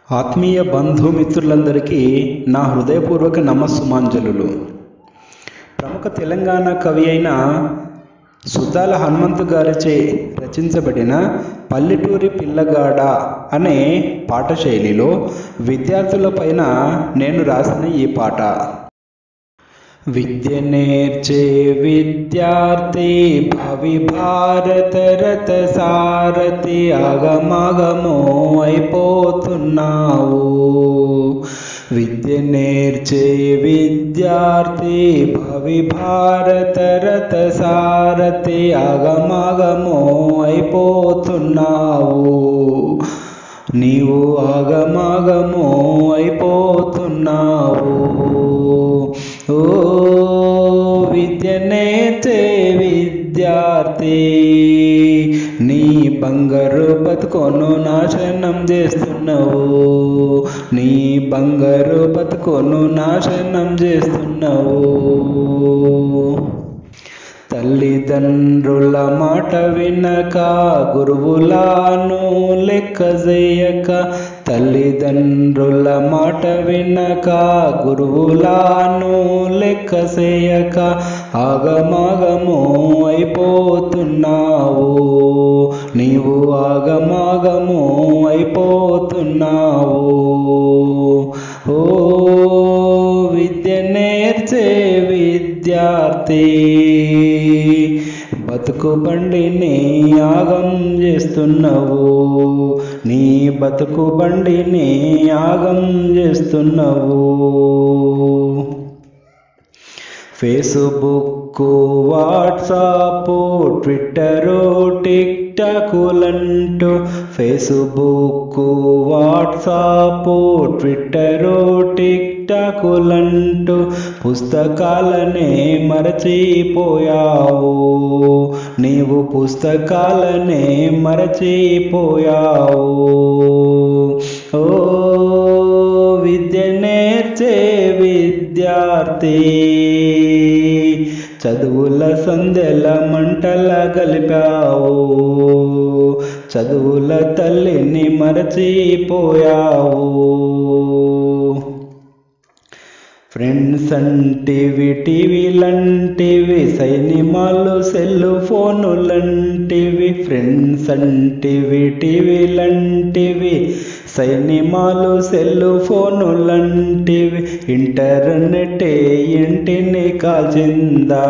ఆత్మీయ బంధుమిత్రులందరికీ నా హృదయపూర్వక నమస్సుమాంజలులు ప్రముఖ తెలంగాణ కవి అయిన సుద్దాల హనుమంతు గారిచే రచించబడిన పల్లెటూరి పిల్లగాడ అనే పాట శైలిలో విద్యార్థులపైన నేను రాసిన ఈ పాట విద్య నేర్చే విద్యార్థి భవి భారత రథ సారథి ఆగమాగమో అయిపోతున్నావు విద్య నేర్చే విద్యార్థి భవి భారత రథ సారథి ఆగమాగమో అయిపోతున్నావు నీవు ఆగమాగమో అయిపోతున్నావు ఓ విద్య నేర్చే విద్యార్థి నీ బంగారు బతుకోను నాశనం చేస్తున్నావు నీ బంగారు బతుకోను నాశనం చేస్తున్నావు తల్లిదండ్రుల మాట వినక గురువులను లెక్క చేయక తల్లిదండ్రుల మాట వినక గురువులను లెక్క చేయక ఆగమాగమో అయిపోతున్నావు నీవు ఆగమాగమో అయిపోతున్నావు ఓ విద్య నేర్చే విద్యార్థి బతుకు బండిని యాగం చేస్తున్నావు నీ బతుకు బండిని యాగం చేస్తున్నావు ఫేస్బుక్ వాట్సాప్ ట్విట్టరు టిక్ టాకులంటూ ఫేస్బుక్ వాట్సాప్ ట్విట్టరు టిక్ టాకులంటూ పుస్తకాలనే మరచిపోయావు నీవు పుస్తకాలనే మరచిపోయావు ఓ విద్య నేర్చే విద్యార్థి చదువుల సందెల మంటల గలిపావు చదువుల తల్లిని మరచిపోయావు ఫ్రెండ్స్ అంటివి టీవీలంటివి సైనిమాలు సెల్ ఫోనులంటివి ఫ్రెండ్స్ అంటివి టీవీలంటివి సైనిమాలు సెల్ ఫోనులంటివి ఇంటర్నెట్ ఇంటిని కాల్చిందా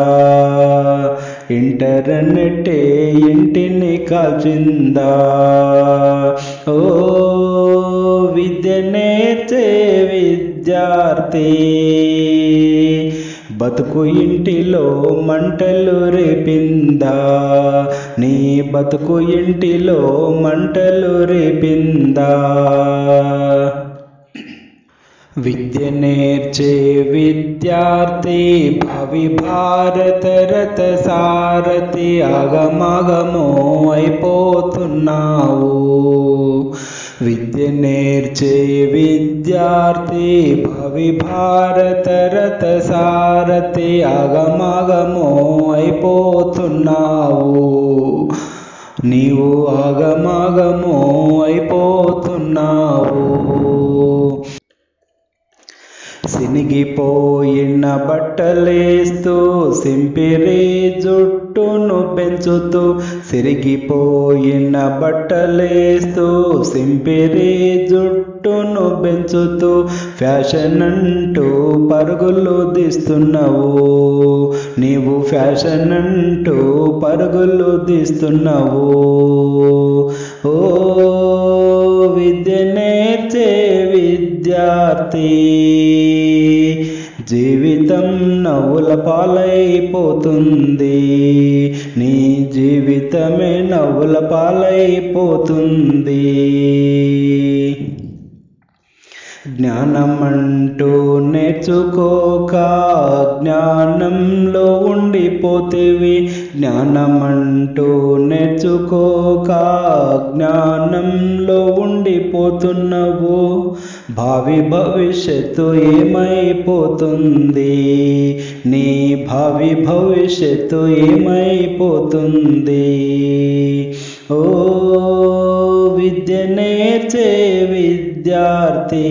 ఇంటర్నెట్ ఇంటిని కాల్చిందా ఓ విద్య నేర్చే విద్యార్థి బతుకు ఇంటిలో మంటలు రేపిందా నీ బతుకు ఇంటిలో మంటలు రేపిందా విద్య నేర్చే విద్యార్థి భవి భారత రథ సారథి ఆగమాగమో అయిపోతున్నావు విద్య నేర్చే విద్యార్థి భవి భారత రథ సారథి ఆగమాగమో అయిపోతున్నావు నీవు ఆగమాగమో అయిపోతున్నావు సినిగిపోయిన బట్టలేస్తూ సింపిరి జుట్టును పెంచుతూ సిరిగిపోయిన బట్టలేస్తూ సింపిరి జుట్టును పెంచుతూ ఫ్యాషన్ అంటూ పరుగులు తీస్తున్నావు నీవు ఫ్యాషన్ అంటూ పరుగులు తీస్తున్నావు ఓ విద్య నేర్చే విద్యార్థి జీవితం నవ్వుల పాలైపోతుంది నీ జీవితమే నవ్వుల పాలైపోతుంది జ్ఞానమంటూ నేర్చుకోక జ్ఞానంలో ఉండిపోతేవి జ్ఞానమంటూ నేర్చుకోక జ్ఞానంలో ఉండిపోతున్నావు భావి భవిష్యత్తు ఏమైపోతుంది నీ భావి భవిష్యత్తు ఏమైపోతుంది ఓ విద్య నేర్చే విద్యార్థి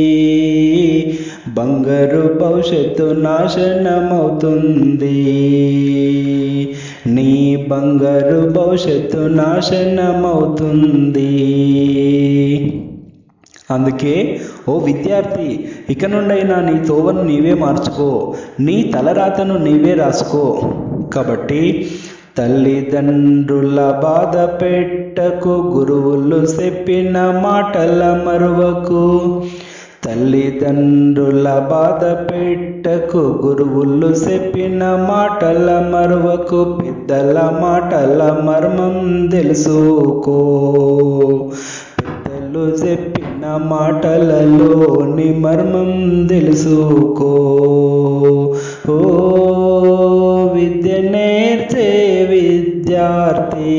బంగారు భవిష్యత్తు నాశనమవుతుంది నీ బంగారు భవిష్యత్తు నాశనమవుతుంది అందుకే ఓ విద్యార్థి ఇక నుండైనా నీ తోవను నీవే మార్చుకో నీ తలరాతను నీవే రాసుకో కాబట్టి తల్లిదండ్రుల బాధ పెట్టకు గురువులు చెప్పిన మాటల మరువకు తల్లిదండ్రుల బాధ పెట్టకు గురువులు చెప్పిన మాటల మరువకు పెద్దల మాటల మర్మం తెలుసుకో పెద్దలు చెప్పిన మాటలలోని మర్మం తెలుసుకో ఓ విద్య నేర్చే విద్యార్థి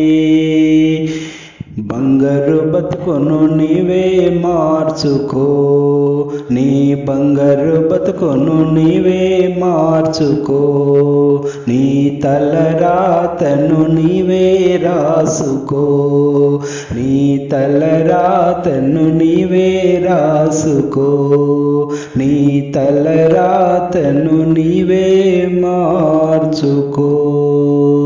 బంగారు బతుకును నీవే మార్చుకో నీ బంగారు బతుకును నీవే మార్చుకో నీ తలరాతను నీవే రాసుకో నీ తలరాతను నీవే రాసుకో నీ తలరాతను నీవే మార్చుకో